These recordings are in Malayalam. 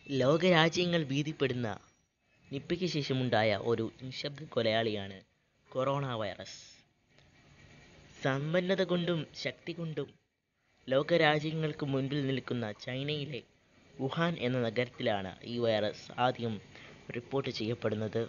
ലോകരാജ്യങ്ങൾ ഭീതിപ്പെടുന്ന നിപ്പയ്ക്ക് ശേഷമുണ്ടായ ഒരു നിശബ്ദ കൊലയാളിയാണ് കൊറോണ വൈറസ് സമ്പന്നത കൊണ്ടും ശക്തി കൊണ്ടും ലോകരാജ്യങ്ങൾക്ക് മുൻപിൽ നിൽക്കുന്ന ചൈനയിലെ വുഹാൻ എന്ന നഗരത്തിലാണ് ഈ വൈറസ് ആദ്യം റിപ്പോർട്ട് ചെയ്യപ്പെടുന്നത്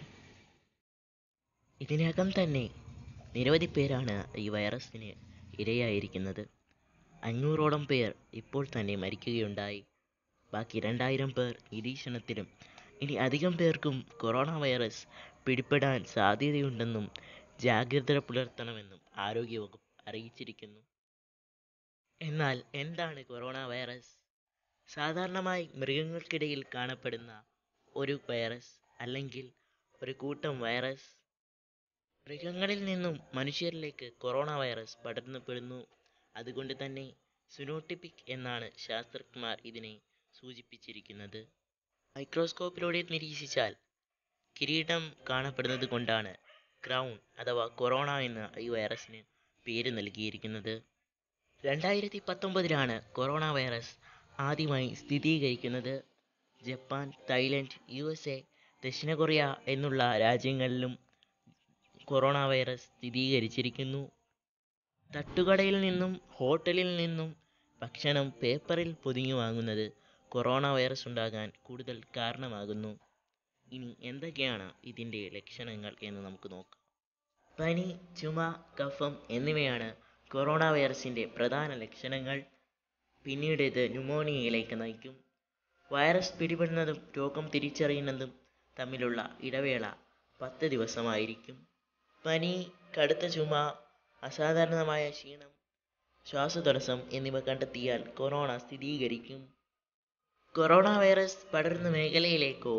ഇതിനകം തന്നെ നിരവധി പേരാണ് ഈ വൈറസിന് ഇരയായിരിക്കുന്നത് അഞ്ഞൂറോളം പേർ ഇപ്പോൾ തന്നെ മരിക്കുകയുണ്ടായി ബാക്കി രണ്ടായിരം പേർ നിരീക്ഷണത്തിലും ഇനി അധികം പേർക്കും കൊറോണ വൈറസ് പിടിപെടാൻ സാധ്യതയുണ്ടെന്നും ജാഗ്രത പുലർത്തണമെന്നും ആരോഗ്യവകുപ്പ് അറിയിച്ചിരിക്കുന്നു എന്നാൽ എന്താണ് കൊറോണ വൈറസ് സാധാരണമായി മൃഗങ്ങൾക്കിടയിൽ കാണപ്പെടുന്ന ഒരു വൈറസ് അല്ലെങ്കിൽ ഒരു കൂട്ടം വൈറസ് മൃഗങ്ങളിൽ നിന്നും മനുഷ്യരിലേക്ക് കൊറോണ വൈറസ് പടർന്നപ്പെടുന്നു അതുകൊണ്ട് തന്നെ സുനോട്ടിപ്പിക് എന്നാണ് ശാസ്ത്രജ്ഞന്മാർ ഇതിനെ സൂചിപ്പിച്ചിരിക്കുന്നത് മൈക്രോസ്കോപ്പിലൂടെ നിരീക്ഷിച്ചാൽ കിരീടം കാണപ്പെടുന്നത് കൊണ്ടാണ് ക്രൗൺ അഥവാ കൊറോണ എന്ന ഈ വൈറസിന് പേര് നൽകിയിരിക്കുന്നത് രണ്ടായിരത്തി പത്തൊമ്പതിലാണ് കൊറോണ വൈറസ് ആദ്യമായി സ്ഥിരീകരിക്കുന്നത് Japan Thailand U S A ദക്ഷിണ കൊറിയ എന്നുള്ള രാജ്യങ്ങളിലും കൊറോണ വൈറസ് സ്ഥിരീകരിച്ചിരിക്കുന്നു തട്ടുകടയിൽ നിന്നും ഹോട്ടലിൽ നിന്നും ഭക്ഷണം പേപ്പറിൽ പൊതിഞ്ഞു വാങ്ങുന്നത് കൊറോണ വൈറസ് ഉണ്ടാകാൻ കൂടുതൽ കാരണമാകുന്നു ഇനി എന്തൊക്കെയാണ് ഇതിൻ്റെ ലക്ഷണങ്ങൾ എന്ന് നമുക്ക് നോക്കാം പനി ചുമ കഫം എന്നിവയാണ് കൊറോണ വൈറസിൻ്റെ പ്രധാന ലക്ഷണങ്ങൾ പിന്നീട് ഇത് ന്യൂമോണിയയിലേക്ക് നയിക്കും വൈറസ് പിടിപെടുന്നതും രോഗം തിരിച്ചറിയുന്നതും തമ്മിലുള്ള ഇടവേള പത്ത് ദിവസമായിരിക്കും പനി കടുത്ത ചുമ അസാധാരണമായ ക്ഷീണം ശ്വാസതടസ്സം എന്നിവ കണ്ടെത്തിയാൽ കൊറോണ സ്ഥിരീകരിക്കും കൊറോണ വൈറസ് പടരുന്ന മേഖലയിലേക്കോ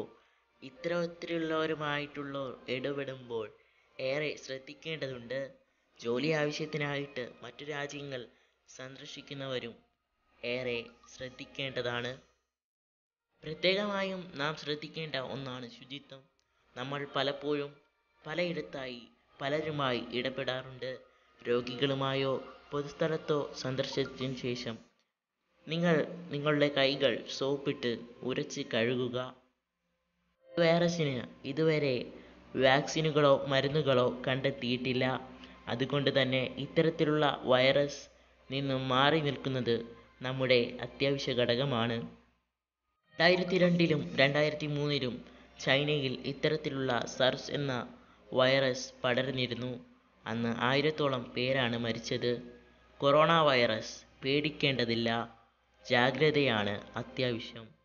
ഇത്തരത്തിലുള്ളവരുമായിട്ടുള്ള ഇടപെടുമ്പോൾ ഏറെ ശ്രദ്ധിക്കേണ്ടതുണ്ട് ജോലി ആവശ്യത്തിനായിട്ട് മറ്റു രാജ്യങ്ങൾ സന്ദർശിക്കുന്നവരും ഏറെ ശ്രദ്ധിക്കേണ്ടതാണ് പ്രത്യേകമായും നാം ശ്രദ്ധിക്കേണ്ട ഒന്നാണ് ശുചിത്വം നമ്മൾ പലപ്പോഴും പലയിടത്തായി പലരുമായി ഇടപെടാറുണ്ട് രോഗികളുമായോ പൊതുസ്ഥലത്തോ സന്ദർശിച്ചതിന് ശേഷം നിങ്ങൾ നിങ്ങളുടെ കൈകൾ സോപ്പിട്ട് ഉരച്ച് കഴുകുക വൈറസിന് ഇതുവരെ വാക്സിനുകളോ മരുന്നുകളോ കണ്ടെത്തിയിട്ടില്ല അതുകൊണ്ട് തന്നെ ഇത്തരത്തിലുള്ള വൈറസ് നിന്നും മാറി നിൽക്കുന്നത് നമ്മുടെ അത്യാവശ്യ ഘടകമാണ് രണ്ടായിരത്തി രണ്ടിലും രണ്ടായിരത്തി മൂന്നിലും ചൈനയിൽ ഇത്തരത്തിലുള്ള സർസ് എന്ന വൈറസ് പടർന്നിരുന്നു അന്ന് ആയിരത്തോളം പേരാണ് മരിച്ചത് കൊറോണ വൈറസ് പേടിക്കേണ്ടതില്ല ജാഗ്രതയാണ് അത്യാവശ്യം